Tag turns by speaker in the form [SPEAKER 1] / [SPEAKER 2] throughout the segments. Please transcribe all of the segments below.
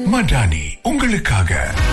[SPEAKER 1] மடானி உங்களுக்காக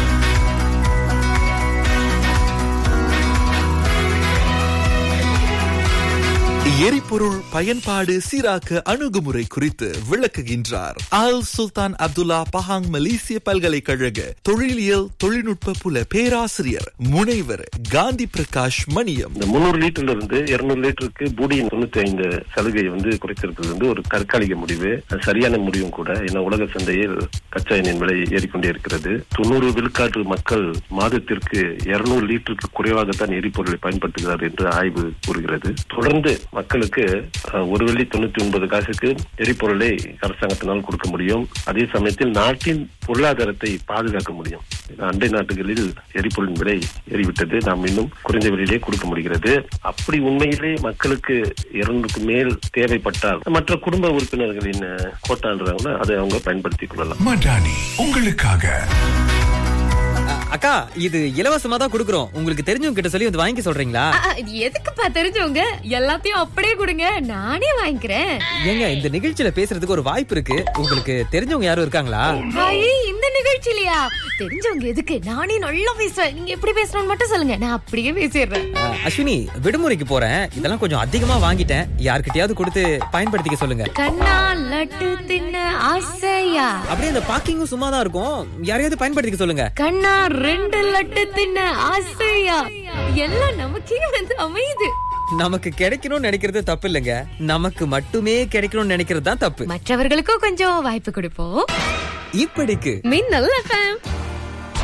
[SPEAKER 2] எரிபொருள் பயன்பாடு சீராக்க அணுகுமுறை குறித்து விளக்குகின்றார் ஆல் சுல்தான் அப்துல்லா பஹாங் மலேசிய பல்கலைக்கழக தொழிலியல் தொழில்நுட்ப புல பேராசிரியர் முனைவர் காந்தி பிரகாஷ் மணியம்
[SPEAKER 3] இந்த முந்நூறு லிட்டர்ல இருந்து இருநூறு லிட்டருக்கு பூடியின் தொண்ணூத்தி ஐந்து சலுகையை வந்து குறைத்திருக்கிறது வந்து ஒரு தற்காலிக முடிவு அது சரியான முடிவும் கூட ஏன்னா உலக சந்தையில் கச்சா எண்ணெயின் விலை ஏறிக்கொண்டே இருக்கிறது தொண்ணூறு விழுக்காட்டு மக்கள் மாதத்திற்கு இருநூறு லிட்டருக்கு குறைவாகத்தான் எரிபொருளை பயன்படுத்துகிறார் என்று ஆய்வு கூறுகிறது தொடர்ந்து மக்களுக்கு அஹ், ஒரு வெள்ளி தொண்ணூத்தி ஒன்பது காசுக்கு எரிபொருளை அரசாங்கத்தினால் கொடுக்க முடியும் அதே சமயத்தில் நாட்டின் பொருளாதாரத்தை பாதுகாக்க முடியும் அண்டை நாட்டுகளில் எரிபொருளின் விலை ஏறிவிட்டது நாம் இன்னும் குறைந்த விலையிலே கொடுக்க முடிகிறது அப்படி உண்மையிலே மக்களுக்கு இருநூறுக்கு மேல் தேவைப்பட்டால் மற்ற குடும்ப உறுப்பினர்களின் அஹ், கோட்டான்றாங்கன்னா அதை அவங்க பயன்படுத்திக் கொள்ளலாம்
[SPEAKER 1] மடானி உங்களுக்காக
[SPEAKER 4] அ- அக்கா இது இலவசமா தான் கொடுக்குறோம் உங்களுக்கு தெரிஞ்சவங்க கிட்ட சொல்லி வந்து வாங்கி சொல்றீங்களா
[SPEAKER 5] ஆ, ஆ, இது எதுக்குப்பா தெரிஞ்சவங்க எல்லாத்தையும் அப்படியே கொடுங்க நானே வாங்கிக்கிறேன்
[SPEAKER 4] ஏங்க இந்த நிகழ்ச்சியில பேசுறதுக்கு ஒரு வாய்ப்பு இருக்கு உங்களுக்கு தெரிஞ்சவங்க யாரும் இருக்காங்களா
[SPEAKER 5] ஐயே, இந்த நிகழ்ச்சியிலயா தெரிஞ்சவங்க எதுக்கு நானே நல்லா பேசுவேன் நீங்க எப்படி பேசணும்னு மட்டும் சொல்லுங்க நான் அப்படியே பேசிடுறேன்
[SPEAKER 4] அ, அஸ்வினி விடுமுறைக்கு போறேன் இதெல்லாம் கொஞ்சம் அதிகமா வாங்கிட்டேன் யார்கிட்டயாவது கொடுத்து பயன்படுத்திக்க சொல்லுங்க
[SPEAKER 5] கண்ணா லட்டு தின்ன ஆசையா
[SPEAKER 4] அப்படியே அந்த பாக்கிங்கும் சும்மா தான் இருக்கும் யாரையாவது பயன்படுத்திக்க சொல்லுங்க
[SPEAKER 5] கண்ணா ரெண்டு லட்டு தின்ன ஆசையா எல்லாம் நமக்கே வந்து அமையுது
[SPEAKER 4] நமக்கு கிடைக்கணும்னு நினைக்கிறது தப்பு இல்லைங்க நமக்கு மட்டுமே கிடைக்கணும்னு நினைக்கிறது தான் தப்பு
[SPEAKER 5] மற்றவர்களுக்கும் கொஞ்சம் வாய்ப்பு கொடுப்போம்
[SPEAKER 4] இப்படிக்கு
[SPEAKER 5] மின்னல் எஃப்எம்